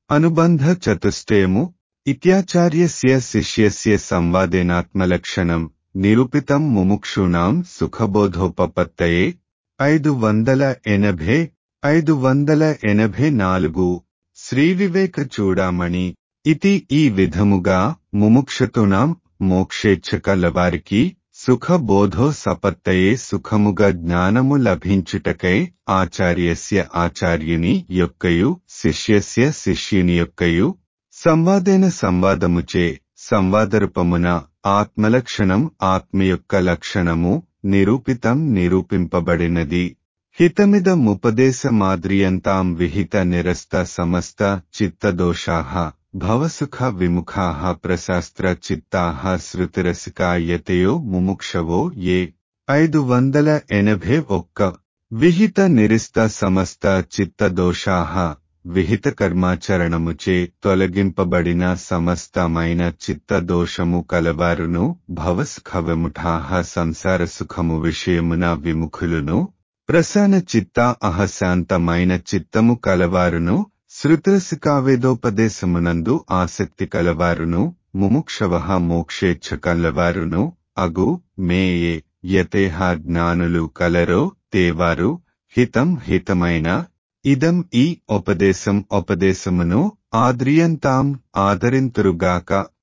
అనుబంధ చతుష్టయము ఇత్యాచార్యస్య శిష్యస్య సంవాదేనాత్మలక్షణం నిరూపితం ముముక్షూణాం సుఖబోధోపపత్తయే ఐదు వందల ఎనభై ఐదు వందల ఎనభై నాలుగు శ్రీ వివేక చూడామణి ఇది ఈ విధముగా ముముక్షతునాం మోక్షేచ్ఛ కలవారికి సుఖబోధో సపత్తయే సుఖముగా జ్ఞానము లభించుటకై ఆచార్యస్య ఆచార్యుని యొక్కయు శిష్యస్య శిష్యుని యొక్కయు సంవాదేన సంవాదముచే సంవాదరూపమున ఆత్మలక్షణం ఆత్మ యొక్క లక్షణము నిరూపితం నిరూపింపబడినది హితమిదముపదేశ మాద్రియంతాం విహిత నిరస్త సమస్త చిత్తదోషాః భవసుఖ విముఖాః ప్రశాస్త్ర చిత్తాః శృతిరసికా యతయో ముముక్షవో ఏ ఐదు వందల ఎనభై ఒక్క విహిత నిరిస్త సమస్త చిత్తదోషాః విహిత కర్మాచరణముచే తొలగింపబడిన సమస్తమైన చిత్తదోషము కలవారును భవసుఖ విముఠాః సంసార సుఖము విషయమున విముఖులును ప్రసన్న చిత్త అహశాంతమైన చిత్తము కలవారును శృతరసికావేదోపదేశమునందు ఆసక్తి కలవారును ముముక్షవ మోక్షేచ్ఛ కలవారును అగు మేయే యతేహ జ్ఞానులు కలరో తేవారు హితం హితమైన ఇదం ఈ ఉపదేశం ఉపదేశమును ఆద్రియంతాం ఆదరింతురుగాక